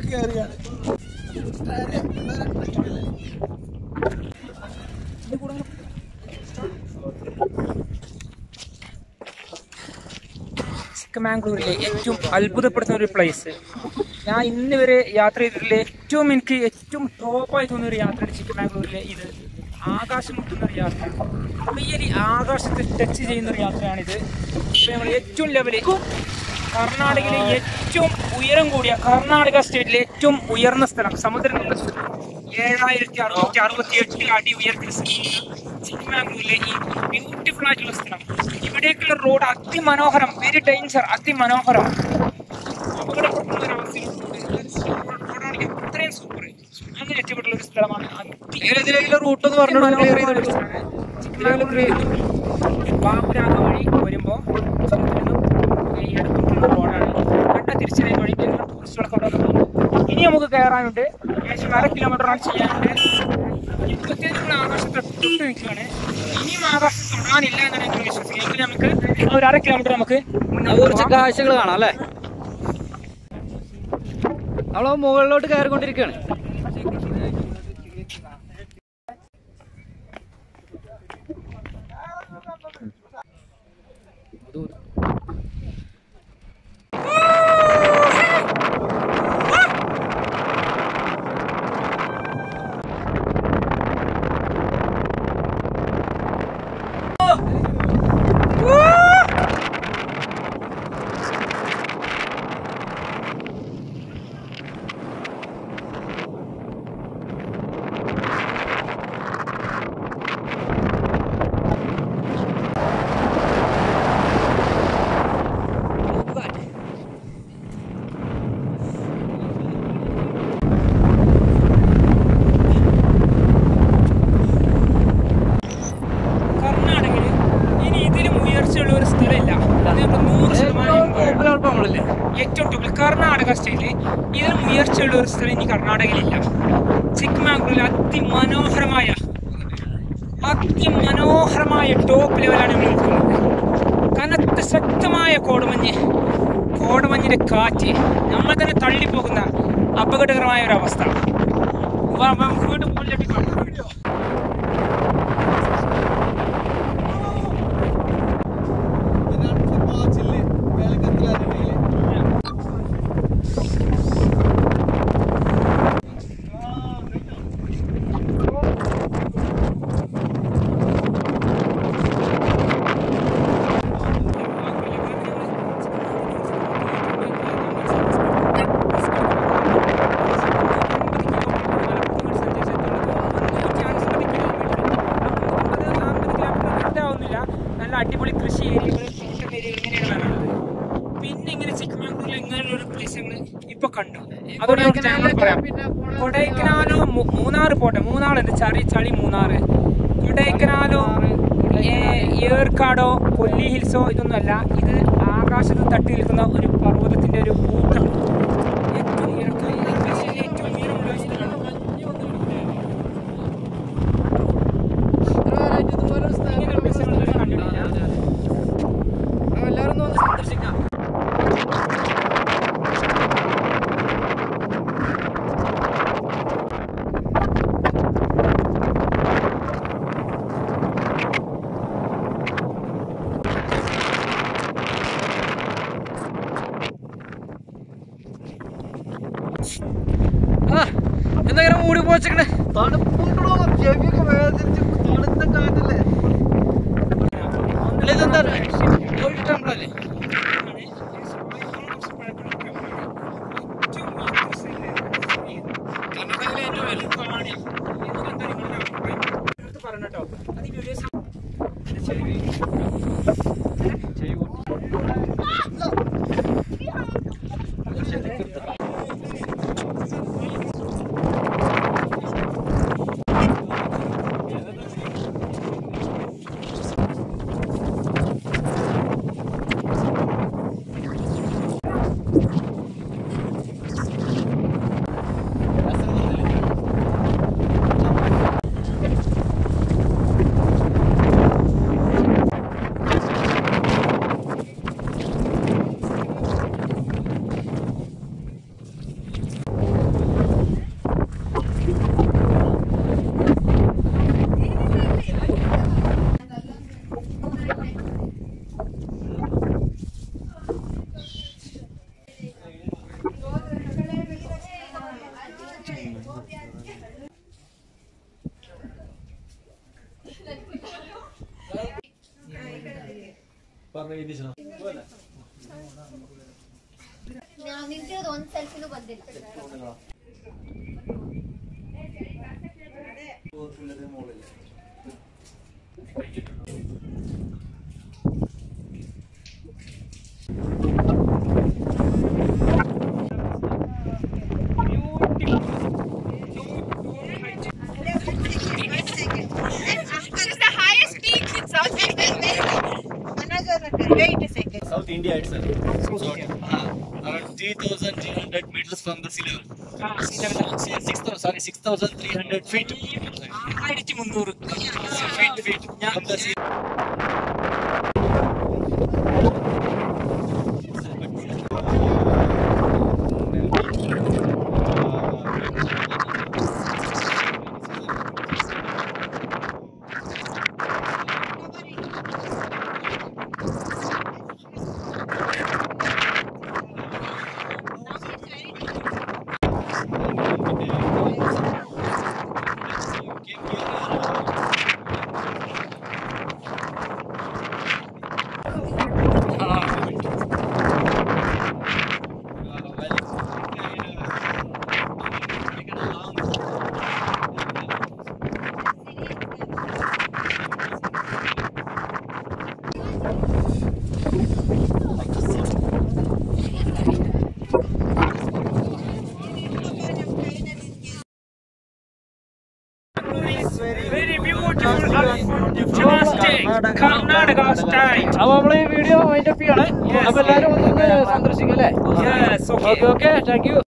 കയറിയാണ് ചിക്കമാംഗ്ലൂരിലെ ഏറ്റവും അത്ഭുതപ്പെടുത്തുന്ന ഒരു പ്ലേസ് ഞാൻ ഇന്ന് വരെ യാത്ര ചെയ്തിട്ടുള്ള ഏറ്റവും എനിക്ക് ഏറ്റവും ടോപ്പായി തോന്നിയ ഒരു യാത്രയാണ് ചിക്കമാംഗ്ലൂരിലെ ഇത് ആകാശം മുട്ടുന്ന ഒരു യാത്ര റിയലി ആകാശത്തെ ടച്ച് ചെയ്യുന്ന ഒരു യാത്രയാണിത് ഇപ്പൊ നമ്മൾ ഏറ്റവും ലെവലിൽ കർണാടകയിലെ ഏറ്റവും ഉയരം കൂടിയ കർണാടക സ്റ്റേറ്റിലെ ഏറ്റവും ഉയർന്ന സ്ഥലം സമുദ്രനിലുള്ള സ്ഥലം ഏഴായിരത്തി അറുന്നൂറ്റി അറുപത്തി എട്ട് അടി ഉയരത്തിൽ സ്ഥിതി ചെയ്യുന്ന ചിക്കമാംഗ്ലൂരിലെ ഈ ബ്യൂട്ടിഫുൾ ആയിട്ടുള്ള സ്ഥലം ഇവിടേക്കുള്ള റോഡ് അതിമനോഹരം വെരി ഡേഞ്ചർ അതിമനോഹരം അപകടപ്പെടുന്ന ഒരു അവസ്ഥയിലുള്ള റോഡാണ് എത്രയും സൂപ്പർ അങ്ങനെ രക്ഷപ്പെട്ടുള്ള ഒരു സ്ഥലമാണ് റൂട്ട് ഒന്ന് പറഞ്ഞു ക്ലിയർ ചെയ്ത് ബാബുരാഗ വഴി വരുമ്പോ ചിലതിൽ നിന്നും ഈ അടുത്തുള്ള റോഡാണ് കണ്ട തിരിച്ചറിയ വഴി ടൂറിസ്റ്റുകളൊക്കെ അവിടെ വന്ന് പോകും. ഇനി നമുക്ക് കയറാനുണ്ട് ഏകദേശം അര കിലോമീറ്ററാണ് ചെയ്യാനുണ്ട് ഇപ്പോഴത്തെ നമ്മൾ ആകാശത്തെ തൊട്ട് നിൽക്കുകയാണ് ഇനിയും ആകാശം തൊടാനില്ല എന്നാണ് എനിക്ക് വിശ്വസിക്കുന്നത് എങ്കിൽ നമുക്ക് ആ ഒരു അര കിലോമീറ്റർ നമുക്ക് മുന്നോട്ട് കുറച്ച് പോകാം. കാഴ്ചകൾ കാണാം അല്ലേ നമ്മൾ മുകളിലോട്ട് കയറിക്കൊണ്ടിരിക്കുകയാണ് കർണാടകയിൽ ഇനി ഇതിലും ഉയർച്ചയുള്ള ഒരു സ്ഥലമില്ല അത് നമ്മൾ നൂറ് ശതമാനം നമ്മളല്ലേ ഏറ്റവും ടോപ്പിൽ കർണാടക സ്റ്റേറ്റിൽ ഇതിലും ഉയർച്ചയുള്ള ഒരു സ്ഥലം ഇനി കർണാടകയിലില്ല ചിക്ക്മാംഗ്ലൂരിൽ അതിമനോഹരമായ അതിമനോഹരമായ ടോപ്പ് ലെവലാണ് നമ്മൾ നിൽക്കുന്നത് കനത്ത ശക്തമായ കോടമഞ്ഞ് കോടമഞ്ഞിന്റെ കാറ്റ് നമ്മൾ തന്നെ തള്ളിപ്പോകുന്ന അപകടകരമായ ഒരു അവസ്ഥ വാ, വാ, നമുക്ക് വീണ്ടും മുകളിലേക്ക് പോകാം. നല്ല അടിപൊളി കൃഷി ഏരിയകൾ തോട്ടം ഏരിയകൾ ഇങ്ങനെയാണ് കാണുന്നത് പിന്നെ ഇങ്ങനെ ചിക്കമംഗ്ലൂരിൽ ഇങ്ങനെയുള്ള ഒരു പ്ലേസ് ഞങ്ങൾ ഇപ്പൊ കണ്ടു അതോടെ നമുക്ക് ഞങ്ങൾ പറയാം കൊടൈക്കനാലോ മൂ- മൂന്നാറ് പോട്ടെ മൂന്നാറുണ്ട് ചളി ചളി മൂന്നാറ് കൊടൈക്കനാലോ ഏ- ഏർക്കാടോ കൊല്ലി ഹിൽസോ ഇതൊന്നുമല്ല ഇത് ആകാശത്ത് തട്ടി നിൽക്കുന്ന ഒരു പർവ്വതത്തിന്റെ ഒരു കൂട്ടം ഏറ്റവും ഉയരം- ആകാശത്തിലെ ഏറ്റവും ഉയരമുള്ള ഒരു സ്ഥലമാണ്. ഇങ്ങനെയുള്ള places നമ്മൾ ഇതുവരെ കണ്ടിട്ടില്ല. എല്ലാവരും ഒന്ന് സന്ദർശിക്കാം ആ എന്താ ഇങ്ങനെ മൂടി പോച്ചേക്കണേ തണുപ്പുണ്ടോ ചെവിയൊക്കെ വേദനിച്ച് തണുത്ത കാറ്റല്ലേ അല്ല ഇതെന്താ ഗോൾഡ് ടെമ്പിൾ അല്ലേ കർണാടകയിലെ ഏറ്റവും വലിയ പ്രാണിയാണ്. എന്തുകൊണ്ടാണ് നിങ്ങളുടെ അഭിപ്രായം? എടുത്ത് പറയണം കേട്ടോ. അത് ഈ വീഡിയോസ് ನಿಂತಿರೋದು ಒಂದ್ ಸೆಲ್ಫಿನೂ ಬಂದಿಲ್ಲ South India itself. So, uh, around 3,300 meters from the sea level. See, 6,000, sorry, 6,300 feet. ആയിരത്തി മുന്നൂറ് Feet, feet from the sea. Very beautiful Karnataka style അപ്പൊ നമ്മള് ഈ വീഡിയോ അതിന്റെ ആണ് അപ്പൊ എല്ലാരും ഒന്ന് സന്ദർശിക്കല്ലേ yes okay okay thank U